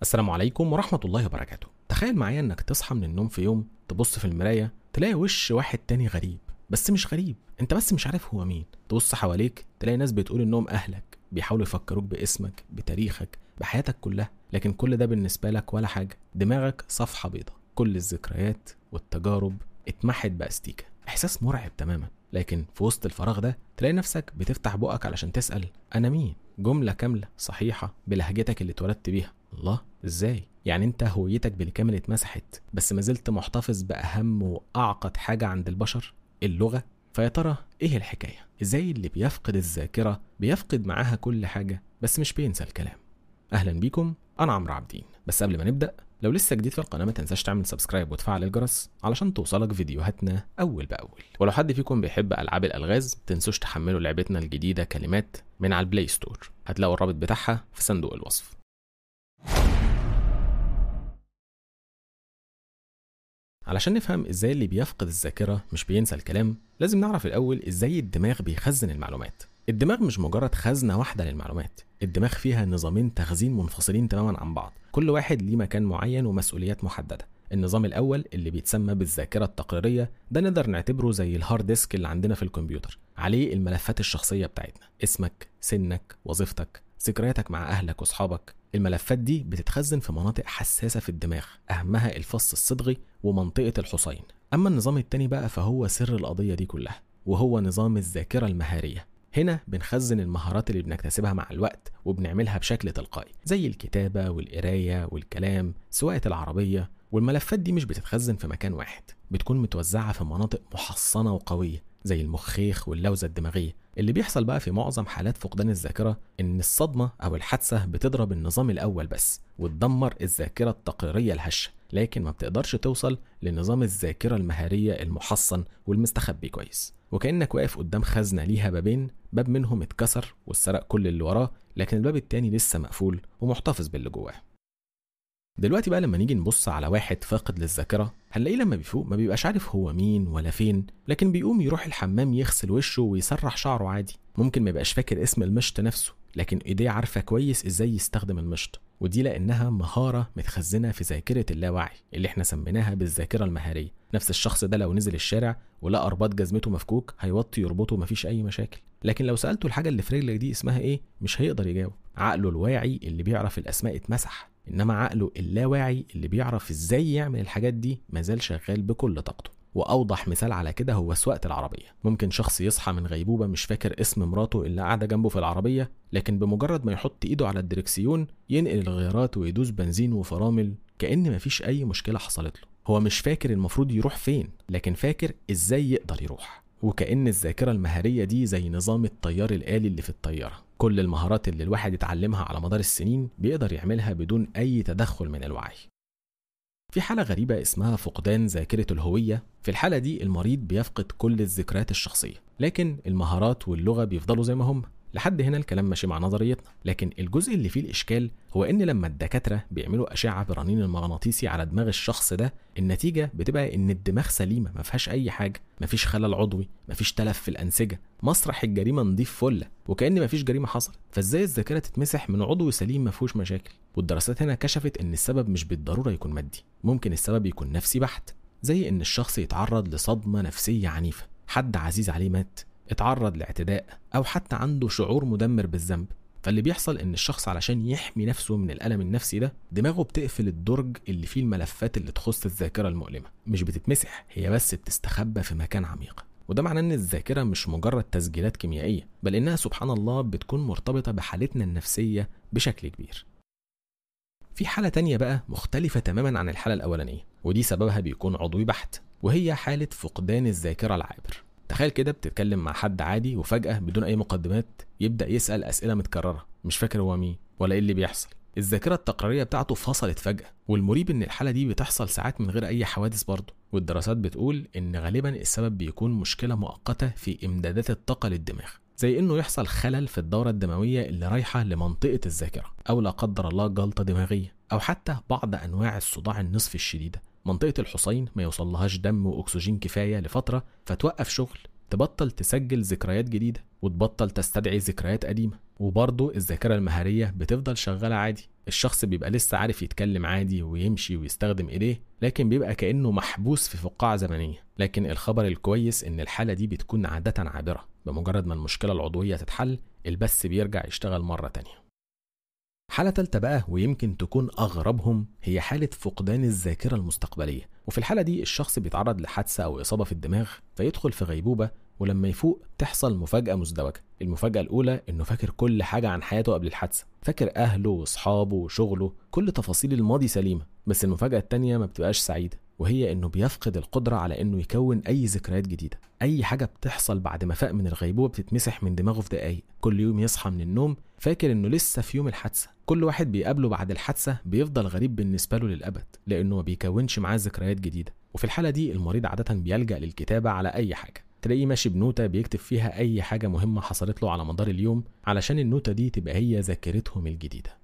السلام عليكم ورحمة الله وبركاته تخيل معايا انك تصحى من النوم في يوم تبص في المراية تلاقي وش واحد تاني غريب بس مش غريب انت بس مش عارف هو مين تبص حواليك تلاقي ناس بتقول انهم اهلك بيحاولوا يفكروك باسمك بتاريخك بحياتك كلها لكن كل ده بالنسبة لك ولا حاجة دماغك صفحة بيضة كل الذكريات والتجارب اتمحت بأستيكة إحساس مرعب تماما لكن في وسط الفراغ ده تلاقي نفسك بتفتح بقك علشان تسأل أنا مين؟ جملة كاملة صحيحة بلهجتك اللي اتولدت بيها الله ازاي؟ يعني انت هويتك بالكامل اتمسحت بس ما زلت محتفظ بأهم وأعقد حاجة عند البشر اللغة فيا ترى ايه الحكاية؟ ازاي اللي بيفقد الذاكرة بيفقد معاها كل حاجة بس مش بينسى الكلام اهلا بيكم انا عمرو عابدين بس قبل ما نبدا لو لسه جديد في القناه ما تنساش تعمل سبسكرايب وتفعل الجرس علشان توصلك فيديوهاتنا اول باول ولو حد فيكم بيحب العاب الالغاز تنسوش تحملوا لعبتنا الجديده كلمات من على البلاي ستور هتلاقوا الرابط بتاعها في صندوق الوصف علشان نفهم ازاي اللي بيفقد الذاكره مش بينسى الكلام لازم نعرف الاول ازاي الدماغ بيخزن المعلومات الدماغ مش مجرد خزنة واحدة للمعلومات الدماغ فيها نظامين تخزين منفصلين تماما عن بعض كل واحد ليه مكان معين ومسؤوليات محددة النظام الأول اللي بيتسمى بالذاكرة التقريرية ده نقدر نعتبره زي الهارد ديسك اللي عندنا في الكمبيوتر عليه الملفات الشخصية بتاعتنا اسمك سنك وظيفتك ذكرياتك مع أهلك وأصحابك الملفات دي بتتخزن في مناطق حساسة في الدماغ أهمها الفص الصدغي ومنطقة الحصين أما النظام التاني بقى فهو سر القضية دي كلها وهو نظام الذاكرة المهارية هنا بنخزن المهارات اللي بنكتسبها مع الوقت وبنعملها بشكل تلقائي زي الكتابة والقراية والكلام سواقة العربية والملفات دي مش بتتخزن في مكان واحد بتكون متوزعة في مناطق محصنة وقوية زي المخيخ واللوزة الدماغية اللي بيحصل بقى في معظم حالات فقدان الذاكرة إن الصدمة أو الحادثة بتضرب النظام الأول بس وتدمر الذاكرة التقريرية الهشة لكن ما بتقدرش توصل لنظام الذاكرة المهارية المحصن والمستخبي كويس وكأنك واقف قدام خزنة ليها بابين باب منهم اتكسر واتسرق كل اللي وراه لكن الباب التاني لسه مقفول ومحتفظ باللي جواه دلوقتي بقى لما نيجي نبص على واحد فاقد للذاكرة هنلاقيه لما بيفوق ما بيبقاش عارف هو مين ولا فين لكن بيقوم يروح الحمام يغسل وشه ويسرح شعره عادي ممكن ما يبقاش فاكر اسم المشط نفسه لكن ايديه عارفه كويس ازاي يستخدم المشط ودي لانها مهاره متخزنه في ذاكره اللاوعي اللي احنا سميناها بالذاكره المهاريه نفس الشخص ده لو نزل الشارع ولقى رباط جزمته مفكوك هيوطي يربطه مفيش اي مشاكل لكن لو سالته الحاجه اللي في رجلك دي اسمها ايه مش هيقدر يجاوب عقله الواعي اللي بيعرف الاسماء اتمسح انما عقله اللاواعي اللي بيعرف ازاي يعمل الحاجات دي مازال شغال بكل طاقته واوضح مثال على كده هو سواقه العربيه ممكن شخص يصحى من غيبوبه مش فاكر اسم مراته اللي قاعده جنبه في العربيه لكن بمجرد ما يحط ايده على الدركسيون ينقل الغيارات ويدوس بنزين وفرامل كان مفيش اي مشكله حصلت له هو مش فاكر المفروض يروح فين لكن فاكر ازاي يقدر يروح وكأن الذاكرة المهارية دي زي نظام الطيار الآلي اللي في الطيارة كل المهارات اللي الواحد اتعلمها على مدار السنين بيقدر يعملها بدون أي تدخل من الوعي في حالة غريبة اسمها فقدان ذاكرة الهوية في الحالة دي المريض بيفقد كل الذكريات الشخصية لكن المهارات واللغة بيفضلوا زي ما هم لحد هنا الكلام ماشي مع نظريتنا لكن الجزء اللي فيه الإشكال هو إن لما الدكاترة بيعملوا أشعة برنين المغناطيسي على دماغ الشخص ده النتيجة بتبقى إن الدماغ سليمة ما فيهاش أي حاجة ما فيش خلل عضوي ما فيش تلف في الأنسجة مسرح الجريمة نضيف فلة وكأن ما فيش جريمة حصلت فإزاي الذاكرة تتمسح من عضو سليم ما فيهوش مشاكل والدراسات هنا كشفت إن السبب مش بالضرورة يكون مادي ممكن السبب يكون نفسي بحت زي إن الشخص يتعرض لصدمة نفسية عنيفة حد عزيز عليه مات اتعرض لاعتداء او حتى عنده شعور مدمر بالذنب فاللي بيحصل ان الشخص علشان يحمي نفسه من الالم النفسي ده دماغه بتقفل الدرج اللي فيه الملفات اللي تخص الذاكره المؤلمه مش بتتمسح هي بس بتستخبى في مكان عميق وده معناه ان الذاكره مش مجرد تسجيلات كيميائيه بل انها سبحان الله بتكون مرتبطه بحالتنا النفسيه بشكل كبير في حالة تانية بقى مختلفة تماما عن الحالة الأولانية ودي سببها بيكون عضوي بحت وهي حالة فقدان الذاكرة العابر تخيل كده بتتكلم مع حد عادي وفجأة بدون أي مقدمات يبدأ يسأل أسئلة متكررة مش فاكر هو مين ولا إيه اللي بيحصل الذاكرة التقريرية بتاعته فصلت فجأة والمريب إن الحالة دي بتحصل ساعات من غير أي حوادث برضه والدراسات بتقول إن غالبا السبب بيكون مشكلة مؤقتة في إمدادات الطاقة للدماغ زي إنه يحصل خلل في الدورة الدموية اللي رايحة لمنطقة الذاكرة أو لا قدر الله جلطة دماغية أو حتى بعض أنواع الصداع النصفي الشديدة منطقة الحصين ما يوصلهاش دم وأكسجين كفاية لفترة فتوقف شغل تبطل تسجل ذكريات جديدة وتبطل تستدعي ذكريات قديمة وبرضه الذاكرة المهارية بتفضل شغالة عادي الشخص بيبقى لسه عارف يتكلم عادي ويمشي ويستخدم ايديه لكن بيبقى كانه محبوس في فقاعه زمنيه لكن الخبر الكويس ان الحاله دي بتكون عاده عابره بمجرد ما المشكله العضويه تتحل البث بيرجع يشتغل مره تانية حالة تالتة بقى ويمكن تكون أغربهم هي حالة فقدان الذاكرة المستقبلية وفي الحالة دي الشخص بيتعرض لحادثة أو إصابة في الدماغ فيدخل في غيبوبة ولما يفوق تحصل مفاجأة مزدوجة المفاجأة الأولى إنه فاكر كل حاجة عن حياته قبل الحادثة فاكر أهله وأصحابه وشغله كل تفاصيل الماضي سليمة بس المفاجأة التانية ما بتبقاش سعيدة وهي إنه بيفقد القدرة على إنه يكون أي ذكريات جديدة أي حاجة بتحصل بعد ما فاق من الغيبوبة بتتمسح من دماغه في دقايق كل يوم يصحى من النوم فاكر إنه لسه في يوم الحادثة كل واحد بيقابله بعد الحادثة بيفضل غريب بالنسبة له للأبد لأنه ما بيكونش معاه ذكريات جديدة وفي الحالة دي المريض عادة بيلجأ للكتابة على أي حاجة تلاقيه ماشي بنوتة بيكتب فيها أي حاجة مهمة حصلت له على مدار اليوم علشان النوتة دي تبقى هي ذاكرتهم الجديدة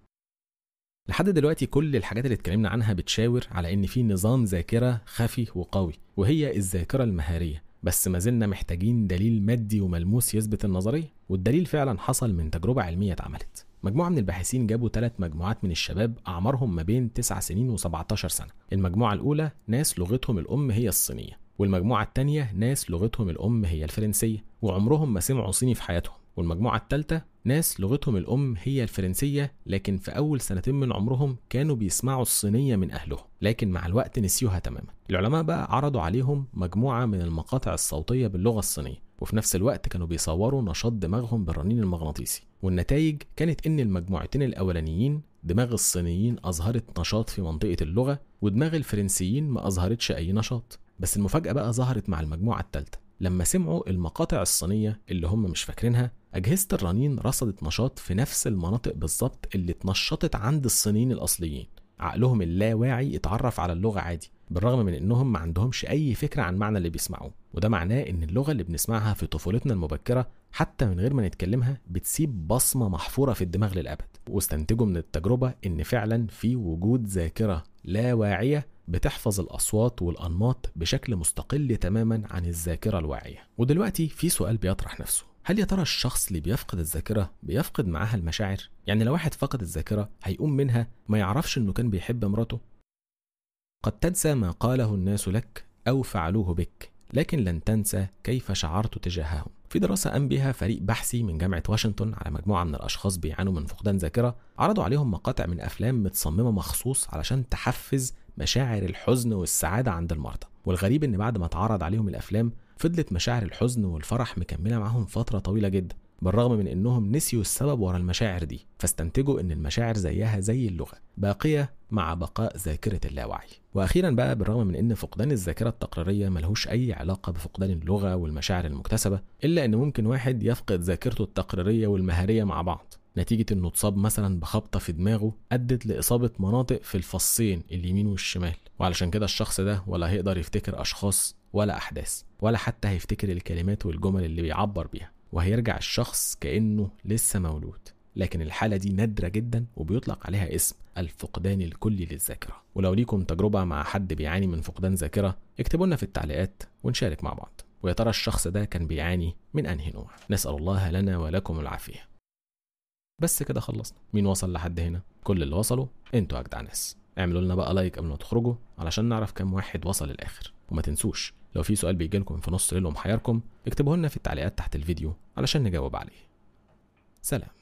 لحد دلوقتي كل الحاجات اللي اتكلمنا عنها بتشاور على ان في نظام ذاكره خفي وقوي وهي الذاكره المهاريه بس ما زلنا محتاجين دليل مادي وملموس يثبت النظريه والدليل فعلا حصل من تجربه علميه اتعملت مجموعة من الباحثين جابوا ثلاث مجموعات من الشباب أعمارهم ما بين 9 سنين و17 سنة المجموعة الأولى ناس لغتهم الأم هي الصينية والمجموعة التانية ناس لغتهم الأم هي الفرنسية وعمرهم ما سمعوا صيني في حياتهم والمجموعة التالتة ناس لغتهم الأم هي الفرنسية لكن في أول سنتين من عمرهم كانوا بيسمعوا الصينية من أهلهم لكن مع الوقت نسيوها تماما العلماء بقى عرضوا عليهم مجموعة من المقاطع الصوتية باللغة الصينية وفي نفس الوقت كانوا بيصوروا نشاط دماغهم بالرنين المغناطيسي والنتائج كانت ان المجموعتين الاولانيين دماغ الصينيين اظهرت نشاط في منطقه اللغه ودماغ الفرنسيين ما اظهرتش اي نشاط بس المفاجاه بقى ظهرت مع المجموعه الثالثه لما سمعوا المقاطع الصينيه اللي هم مش فاكرينها اجهزه الرنين رصدت نشاط في نفس المناطق بالظبط اللي اتنشطت عند الصينيين الاصليين عقلهم اللاواعي اتعرف على اللغه عادي بالرغم من انهم ما عندهمش اي فكره عن معنى اللي بيسمعوه وده معناه ان اللغه اللي بنسمعها في طفولتنا المبكره حتى من غير ما نتكلمها بتسيب بصمه محفوره في الدماغ للابد واستنتجوا من التجربه ان فعلا في وجود ذاكره لا واعيه بتحفظ الاصوات والانماط بشكل مستقل تماما عن الذاكره الواعيه ودلوقتي في سؤال بيطرح نفسه هل يا ترى الشخص اللي بيفقد الذاكره بيفقد معاها المشاعر يعني لو واحد فقد الذاكره هيقوم منها ما يعرفش انه كان بيحب مراته قد تنسى ما قاله الناس لك او فعلوه بك لكن لن تنسى كيف شعرت تجاههم في دراسة قام بها فريق بحثي من جامعة واشنطن على مجموعة من الأشخاص بيعانوا من فقدان ذاكرة عرضوا عليهم مقاطع من أفلام متصممة مخصوص علشان تحفز مشاعر الحزن والسعادة عند المرضى والغريب إن بعد ما اتعرض عليهم الأفلام فضلت مشاعر الحزن والفرح مكملة معاهم فترة طويلة جدا بالرغم من انهم نسيوا السبب ورا المشاعر دي فاستنتجوا ان المشاعر زيها زي اللغه باقيه مع بقاء ذاكره اللاوعي واخيرا بقى بالرغم من ان فقدان الذاكره التقريريه ملهوش اي علاقه بفقدان اللغه والمشاعر المكتسبه الا ان ممكن واحد يفقد ذاكرته التقريريه والمهاريه مع بعض نتيجة انه اتصاب مثلا بخبطة في دماغه ادت لإصابة مناطق في الفصين اليمين والشمال وعلشان كده الشخص ده ولا هيقدر يفتكر أشخاص ولا أحداث ولا حتى هيفتكر الكلمات والجمل اللي بيعبر بيها وهيرجع الشخص كأنه لسه مولود لكن الحالة دي نادرة جدا وبيطلق عليها اسم الفقدان الكلي للذاكرة ولو ليكم تجربة مع حد بيعاني من فقدان ذاكرة اكتبوا لنا في التعليقات ونشارك مع بعض ويا ترى الشخص ده كان بيعاني من أنهي نوع نسأل الله لنا ولكم العافية بس كده خلصنا مين وصل لحد هنا كل اللي وصلوا انتوا اجدع ناس اعملوا لنا بقى لايك قبل ما تخرجوا علشان نعرف كام واحد وصل للاخر وما تنسوش لو في سؤال بيجي لكم في نص ليل ومحيركم اكتبوه لنا في التعليقات تحت الفيديو علشان نجاوب عليه سلام